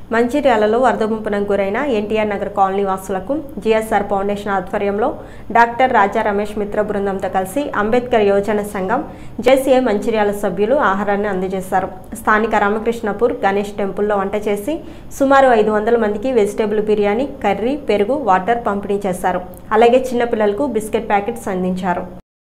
మంచిర్యాలలో వరద ముంపునకు గురైన ఎన్టీఆర్ నగర్ కాలనీ వాసులకు జిఎస్ఆర్ ఫౌండేషన్ ఆధ్వర్యంలో డాక్టర్ రాజా రమేష్ మిత్ర బృందంతో కలిసి అంబేద్కర్ యోజన సంఘం జేసీఏ మంచిర్యాల సభ్యులు ఆహారాన్ని అందజేశారు స్థానిక రామకృష్ణపూర్ గణేష్ టెంపుల్లో వంట చేసి సుమారు ఐదు వందల మందికి వెజిటేబుల్ బిర్యానీ కర్రీ పెరుగు వాటర్ పంపిణీ చేశారు అలాగే చిన్నపిల్లలకు బిస్కెట్ ప్యాకెట్స్ అందించారు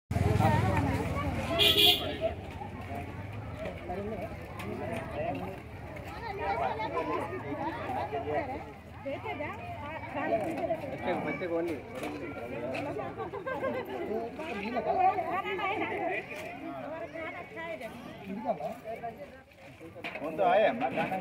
कौन तो आए हम ना खाना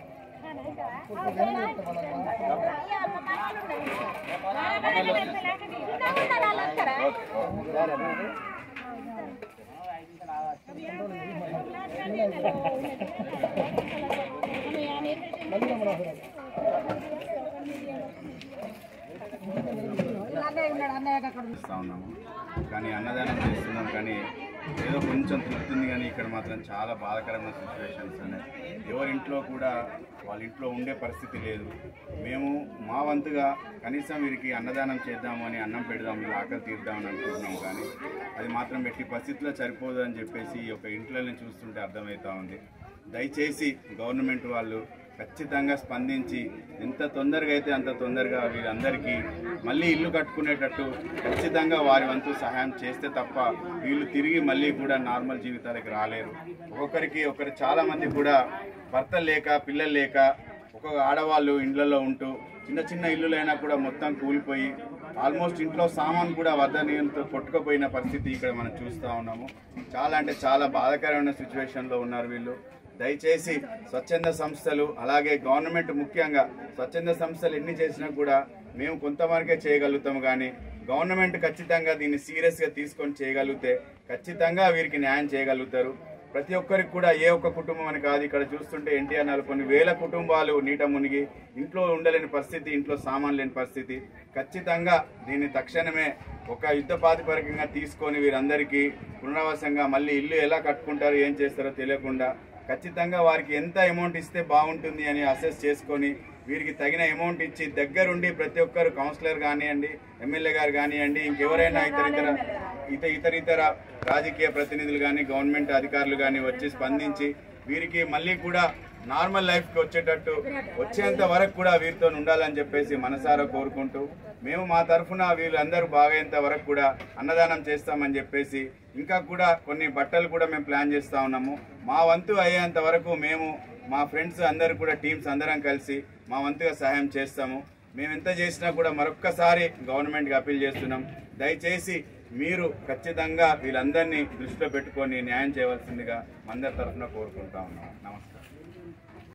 ఇస్తా ఉన్నాము కానీ అన్నదానం చేస్తున్నాం కానీ ఏదో కొంచెం తృప్తింది కానీ ఇక్కడ మాత్రం చాలా బాధాకరమైన సిచ్యువేషన్స్ ఉన్నాయి ఎవరింట్లో కూడా వాళ్ళ ఇంట్లో ఉండే పరిస్థితి లేదు మేము మా వంతుగా కనీసం వీరికి అన్నదానం చేద్దాము అని అన్నం పెడదాం వీళ్ళ ఆకలి తీర్దామని అనుకుంటున్నాం కానీ అది మాత్రం పెట్టి పరిస్థితిలో సరిపోదు అని చెప్పేసి ఈ యొక్క ఇంట్లోనే చూస్తుంటే అర్థమవుతా ఉంది దయచేసి గవర్నమెంట్ వాళ్ళు ఖచ్చితంగా స్పందించి ఎంత తొందరగా అయితే అంత తొందరగా వీళ్ళందరికీ మళ్ళీ ఇల్లు కట్టుకునేటట్టు ఖచ్చితంగా వారి వంతు సహాయం చేస్తే తప్ప వీళ్ళు తిరిగి మళ్ళీ కూడా నార్మల్ జీవితాలకు రాలేరు ఒక్కొక్కరికి ఒకరు చాలా మంది కూడా భర్త లేక పిల్లలు లేక ఒక్కొక్క ఆడవాళ్ళు ఇండ్లలో ఉంటూ చిన్న చిన్న ఇల్లులైనా కూడా మొత్తం కూలిపోయి ఆల్మోస్ట్ ఇంట్లో సామాన్ కూడా వద్దనీయంతో కొట్టుకుపోయిన పరిస్థితి ఇక్కడ మనం చూస్తూ ఉన్నాము చాలా అంటే చాలా బాధాకరమైన సిచ్యువేషన్లో ఉన్నారు వీళ్ళు దయచేసి స్వచ్ఛంద సంస్థలు అలాగే గవర్నమెంట్ ముఖ్యంగా స్వచ్ఛంద సంస్థలు ఎన్ని చేసినా కూడా మేము కొంతవరకే చేయగలుగుతాము కానీ గవర్నమెంట్ ఖచ్చితంగా దీన్ని సీరియస్గా తీసుకొని చేయగలిగితే ఖచ్చితంగా వీరికి న్యాయం చేయగలుగుతారు ప్రతి ఒక్కరికి కూడా ఏ ఒక్క కుటుంబం అని కాదు ఇక్కడ చూస్తుంటే ఎన్టీఆర్ నగర్ కొన్ని వేల కుటుంబాలు నీట మునిగి ఇంట్లో ఉండలేని పరిస్థితి ఇంట్లో సామాన్ లేని పరిస్థితి ఖచ్చితంగా దీన్ని తక్షణమే ఒక యుద్ధ ప్రాతిపదికంగా తీసుకొని వీరందరికీ పునరావాసంగా మళ్ళీ ఇల్లు ఎలా కట్టుకుంటారో ఏం చేస్తారో తెలియకుండా ఖచ్చితంగా వారికి ఎంత అమౌంట్ ఇస్తే బాగుంటుంది అని అసెస్ చేసుకొని వీరికి తగిన అమౌంట్ ఇచ్చి దగ్గరుండి ప్రతి ఒక్కరు కౌన్సిలర్ కానివ్వండి ఎమ్మెల్యే గారు కానివ్వండి ఇంకెవరైనా ఇతర ఇతర ఇత ఇతర ఇతర రాజకీయ ప్రతినిధులు కానీ గవర్నమెంట్ అధికారులు కానీ వచ్చి స్పందించి వీరికి మళ్ళీ కూడా నార్మల్ లైఫ్కి వచ్చేటట్టు వచ్చేంత వరకు కూడా వీరితో ఉండాలని చెప్పేసి మనసారా కోరుకుంటూ మేము మా తరఫున వీళ్ళందరూ బాగయ్యేంత వరకు కూడా అన్నదానం చేస్తామని చెప్పేసి ఇంకా కూడా కొన్ని బట్టలు కూడా మేము ప్లాన్ చేస్తూ ఉన్నాము మా వంతు అయ్యేంత వరకు మేము మా ఫ్రెండ్స్ అందరు కూడా టీమ్స్ అందరం కలిసి మా వంతుగా సహాయం చేస్తాము మేము ఎంత చేసినా కూడా మరొక్కసారి గవర్నమెంట్కి అప్పీల్ చేస్తున్నాం దయచేసి మీరు ఖచ్చితంగా వీళ్ళందరినీ దృష్టిలో పెట్టుకొని న్యాయం చేయవలసిందిగా మందరి తరఫున కోరుకుంటా ఉన్నాం నమస్కారం